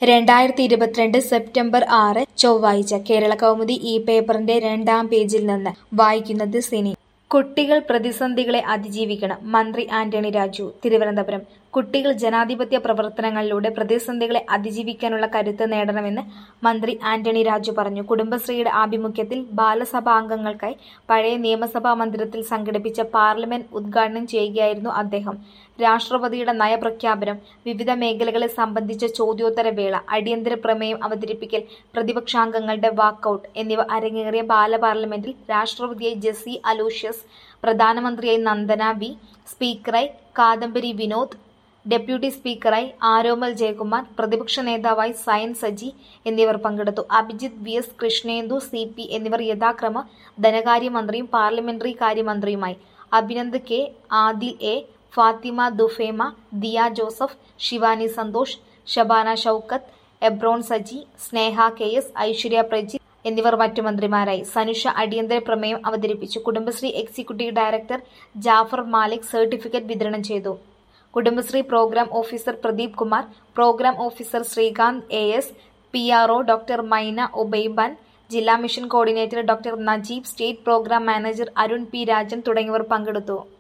രണ്ടായിരത്തി ഇരുപത്തിരണ്ട് സെപ്റ്റംബർ ആറ് ചൊവ്വാഴ്ച കേരള കൗമുദി ഈ പേപ്പറിന്റെ രണ്ടാം പേജിൽ നിന്ന് വായിക്കുന്നത് സിനി കുട്ടികൾ പ്രതിസന്ധികളെ അതിജീവിക്കണം മന്ത്രി ആന്റണി രാജു തിരുവനന്തപുരം കുട്ടികൾ ജനാധിപത്യ പ്രവർത്തനങ്ങളിലൂടെ പ്രതിസന്ധികളെ അതിജീവിക്കാനുള്ള കരുത്ത് നേടണമെന്ന് മന്ത്രി ആന്റണി രാജു പറഞ്ഞു കുടുംബശ്രീയുടെ ആഭിമുഖ്യത്തിൽ ബാലസഭാംഗങ്ങൾക്കായി പഴയ നിയമസഭാ മന്ദിരത്തിൽ സംഘടിപ്പിച്ച പാർലമെന്റ് ഉദ്ഘാടനം ചെയ്യുകയായിരുന്നു അദ്ദേഹം രാഷ്ട്രപതിയുടെ നയപ്രഖ്യാപനം വിവിധ മേഖലകളെ സംബന്ധിച്ച ചോദ്യോത്തര വേള അടിയന്തര പ്രമേയം അവതരിപ്പിക്കൽ പ്രതിപക്ഷാംഗങ്ങളുടെ വാക്കൌട്ട് എന്നിവ അരങ്ങേറിയ ബാലപാർലമെന്റിൽ രാഷ്ട്രപതിയായി ജെസി അലൂഷ്യസ് പ്രധാനമന്ത്രിയായി നന്ദന വി സ്പീക്കറായി കാദംബരി വിനോദ് ഡെപ്യൂട്ടി സ്പീക്കറായി ആരോമൽ ജയകുമാർ പ്രതിപക്ഷ നേതാവായി സയൻ സജി എന്നിവർ പങ്കെടുത്തു Abhijith V S Krishnendu C P എന്നിവർ യഥാക്രമ ധനകാര്യമന്ത്രിയും പാർലമെന്ററി കാര്യമന്ത്രിയുമായി Abhinand K Adil A Fathima Dufema Diya Joseph Shivani Santhosh Shabana Shoukath Ebron Saji Sneha K S Aishwarya Prajith എന്നിവർ മറ്റു മന്ത്രിമാരായി സനുഷ അടിയന്തര പ്രമേയം അവതരിപ്പിച്ചു Kudumbashree executive director Jafar Malik certificate വിതരണം ചെയ്തു Kudumbashree programme officer Pradeep Kumar programme officer Srikanth A S P R O doctor Maina ഒബൈബാൻ ജില്ലാ mission coordinator doctor Najeeb state programme manager Arun P Rajan തുടങ്ങിയവർ പങ്കെടുത്തു